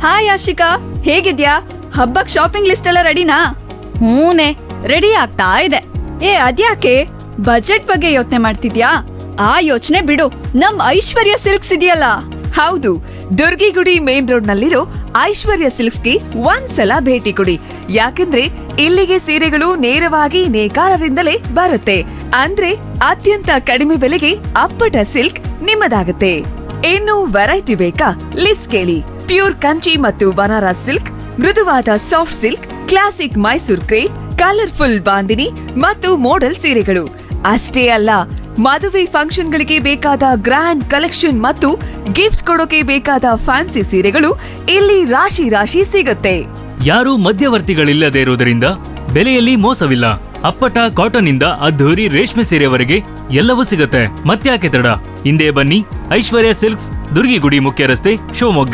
hi Ashika ಹೇಗಿದ್ಯಾ ಹಬ್ಬಕ್ shopping list ಎಲ್ಲ ರೆಡಿನಾ ಹೂನೆ ರೆಡಿ ಆಗ್ತಾ ಇದೆ ಏ ಅದ್ಯಾಕೆ ಬಜೆಟ್ ಬಗ್ಗೆ ಯೋಚನೆ ಮಾಡ್ತಿದ್ಯಾ ಆ ಯೋಚನೆ ಬಿಡು ನಮ್ ಐಶ್ವರ್ಯ ಸಿಲ್ಕ್ಸ್ ಇದೆಯಲ್ಲ ಹೌದು ದುರ್ಗಿಗುಡಿ ಮೇನ್ ರೋಡ್ ನಲ್ಲಿರೋ ಐಶ್ವರ್ಯ ಸಿಲ್ಕ್ಸ್ಗೆ ಒಂದ್ಸಲ ಭೇಟಿ ಕೊಡಿ ಯಾಕಂದ್ರೆ ಇಲ್ಲಿಗೆ ಸೀರೆಗಳು ನೇರವಾಗಿ ನೇಕಾರರಿಂದಲೇ ಬರುತ್ತೆ ಅಂದ್ರೆ ಅತ್ಯಂತ ಕಡಿಮೆ ಬೆಲೆಗೆ ಅಪ್ಪಟ ಸಿಲ್ಕ್ ನಿಮ್ಮದಾಗುತ್ತೆ ಇನ್ನು ವೆರೈಟಿ ಬೇಕಾ ಲಿಸ್ಟ್ ಕೇಳಿ ಪ್ಯೂರ್ ಕಂಚಿ ಮತ್ತು ಬನಾರಸ್ ಸಿಲ್ಕ್ ಮೃದುವಾದ soft silk classic Mysore crepe colourful Bandhani ಮತ್ತು ಮೋಡಲ್ ಸೀರೆಗಳು ಅಷ್ಟೇ ಅಲ್ಲ ಮದುವೆ ಫಂಕ್ಷನ್ಗಳಿಗೆ ಬೇಕಾದ ಗ್ರ್ಯಾಂಡ್ ಕಲೆಕ್ಷನ್ ಮತ್ತು ಗಿಫ್ಟ್ ಕೊಡೋಕೆ ಬೇಕಾದ ಫ್ಯಾನ್ಸಿ ಸೀರೆಗಳು ಇಲ್ಲಿ ರಾಶಿ ರಾಶಿ ಸಿಗುತ್ತೆ ಯಾರೂ ಮಧ್ಯವರ್ತಿಗಳಿಲ್ಲದೆ ಇರುವುದರಿಂದ ಬೆಲೆಯಲ್ಲಿ ಮೋಸವಿಲ್ಲ ಅಪ್ಪಟ ಕಾಟನ್ ಇಂದ ಅದ್ಧೂರಿ ರೇಷ್ಮೆ ಸೀರೆವರೆಗೆ ಎಲ್ಲವೂ ಸಿಗುತ್ತೆ ಮತ್ತ್ಯಾಕೆ ತಡ ಹಿಂದೆ ಬನ್ನಿ ಐಶ್ವರ್ಯ ಸಿಲ್ಕ್ಸ್ ದುರ್ಗಿಗುಡಿ ಮುಖ್ಯ ರಸ್ತೆ ಶಿವಮೊಗ್ಗ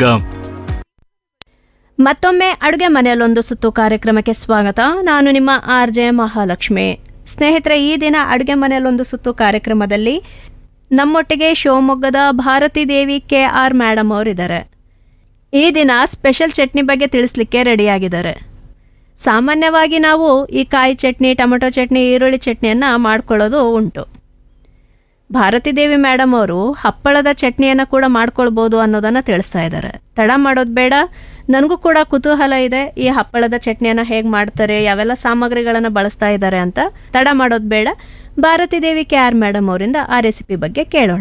ಮತ್ತೊಮ್ಮೆ ಅಡುಗೆ ಮನೆಯಲ್ಲೊಂದು ಸುತ್ತು ಕಾರ್ಯಕ್ರಮಕ್ಕೆ ಸ್ವಾಗತ ನಾನು ನಿಮ್ಮ ಆರ್ ಜೆ ಮಹಾಲಕ್ಷ್ಮಿ ಸ್ನೇಹಿತರೆ ಈ ದಿನ ಅಡುಗೆ ಮನೆಯಲ್ಲೊಂದು ಸುತ್ತು ಕಾರ್ಯಕ್ರಮದಲ್ಲಿ ನಮ್ಮೊಟ್ಟಿಗೆ ಶಿವಮೊಗ್ಗದ Bharathi Devi K R madam ಅವರಿದ್ದಾರೆ ಈ ದಿನ ಸ್ಪೆಷಲ್ ಚಟ್ನಿ ಬಗ್ಗೆ ತಿಳಿಸ್ಲಿಕ್ಕೆ ರೆಡಿಯಾಗಿದ್ದಾರೆ ಸಾಮಾನ್ಯವಾಗಿ ನಾವು ಈ ಕಾಯಿ ಚಟ್ನಿ ಟೊಮೆಟೊ ಚಟ್ನಿ ಈರುಳ್ಳಿ ಚಟ್ನಿಯನ್ನು ಮಾಡ್ಕೊಳ್ಳೋದು ಉಂಟು ಭಾರತಿ ದೇವಿ ಮೇಡಮ್ ಅವರು ಹಪ್ಪಳದ ಚಟ್ನಿಯನ್ನು ಕೂಡ ಮಾಡ್ಕೊಳ್ಬೋದು ಅನ್ನೋದನ್ನು ತಿಳಿಸ್ತಾ ಇದ್ದಾರೆ ತಡ ಮಾಡೋದು ಬೇಡ ನನಗೂ ಕೂಡ ಕುತೂಹಲ ಇದೆ ಈ ಹಪ್ಪಳದ ಚಟ್ನಿಯನ್ನು ಹೇಗೆ ಮಾಡ್ತಾರೆ ಯಾವೆಲ್ಲ ಸಾಮಗ್ರಿಗಳನ್ನು ಬಳಸ್ತಾ ಇದ್ದಾರೆ ಅಂತ ತಡ ಮಾಡೋದು ಬೇಡ Bharathi Devi K R madam ಅವರಿಂದ ಆ ರೆಸಿಪಿ ಬಗ್ಗೆ ಕೇಳೋಣ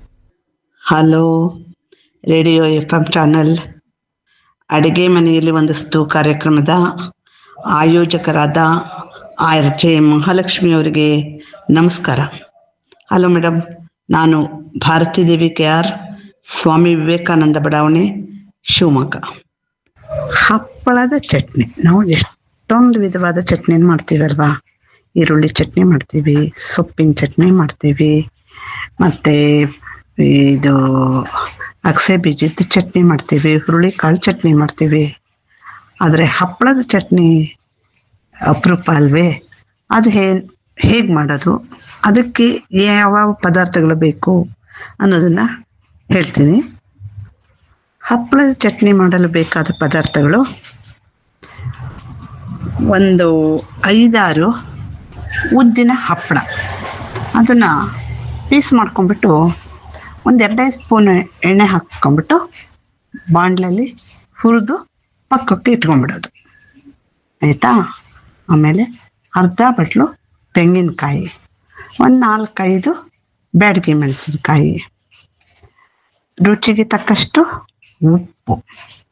hello radio F M channel ಅಡುಗೆ ಮನೆಯಲ್ಲಿ ಒಂದಷ್ಟು ಕಾರ್ಯಕ್ರಮದ ಆಯೋಜಕರಾದ ಆರ್ ಜೆ ಮಹಾಲಕ್ಷ್ಮಿ ಅವರಿಗೆ ನಮಸ್ಕಾರ ಹಲೋ ಮೇಡಮ್ ನಾನು ಭಾರತಿ ದೇವಿ ಕೆ ಆರ್ ಸ್ವಾಮಿ ವಿವೇಕಾನಂದ ಬಡಾವಣೆ ಶಿವಮೊಗ್ಗ ಹಪ್ಪಳದ ಚಟ್ನಿ ನಾವು ಎಷ್ಟೊಂದು ವಿಧವಾದ ಚಟ್ನಿ ಮಾಡ್ತೀವಲ್ವಾ ಈರುಳ್ಳಿ ಚಟ್ನಿ ಮಾಡ್ತೀವಿ ಸೊಪ್ಪಿನ ಚಟ್ನಿ ಮಾಡ್ತೀವಿ ಮತ್ತು ಇದು ಅಗಸೆ ಬೀಜದ ಚಟ್ನಿ ಮಾಡ್ತೀವಿ ಹುರುಳಿ ಕಾಳು ಚಟ್ನಿ ಮಾಡ್ತೀವಿ ಆದರೆ ಹಪ್ಪಳದ ಚಟ್ನಿ ಅಪರೂಪ ಅಲ್ವೇ ಅದು ಹೇ ಹೇಗೆ ಮಾಡೋದು ಅದಕ್ಕೆ ಯಾವ ಪದಾರ್ಥಗಳು ಬೇಕು ಅನ್ನೋದನ್ನು ಹೇಳ್ತೀನಿ ಹಪ್ಪಳದ ಚಟ್ನಿ ಮಾಡಲು ಬೇಕಾದ ಪದಾರ್ಥಗಳು ಒಂದು ಐದಾರು ಉದ್ದಿನ ಹಪ್ಪಳ ಅದನ್ನು ಪೀಸ್ ಮಾಡ್ಕೊಂಬಿಟ್ಟು ಒಂದು ಎರಡೇ ಸ್ಪೂನ್ ಎಣ್ಣೆ ಹಾಕ್ಕೊಂಬಿಟ್ಟು ಬಾಣಲಲ್ಲಿ ಹುರಿದು ಪಕ್ಕಕ್ಕೆ ಇಟ್ಕೊಂಡ್ಬಿಡೋದು ಆಯಿತಾ ಆಮೇಲೆ ಅರ್ಧ ಬಟ್ಲು ತೆಂಗಿನಕಾಯಿ ಒಂದು ನಾಲ್ಕೈದು ಬ್ಯಾಡಗಿ ಮೆಣಸಿನ್ಕಾಯಿ ರುಚಿಗೆ ತಕ್ಕಷ್ಟು ಉಪ್ಪು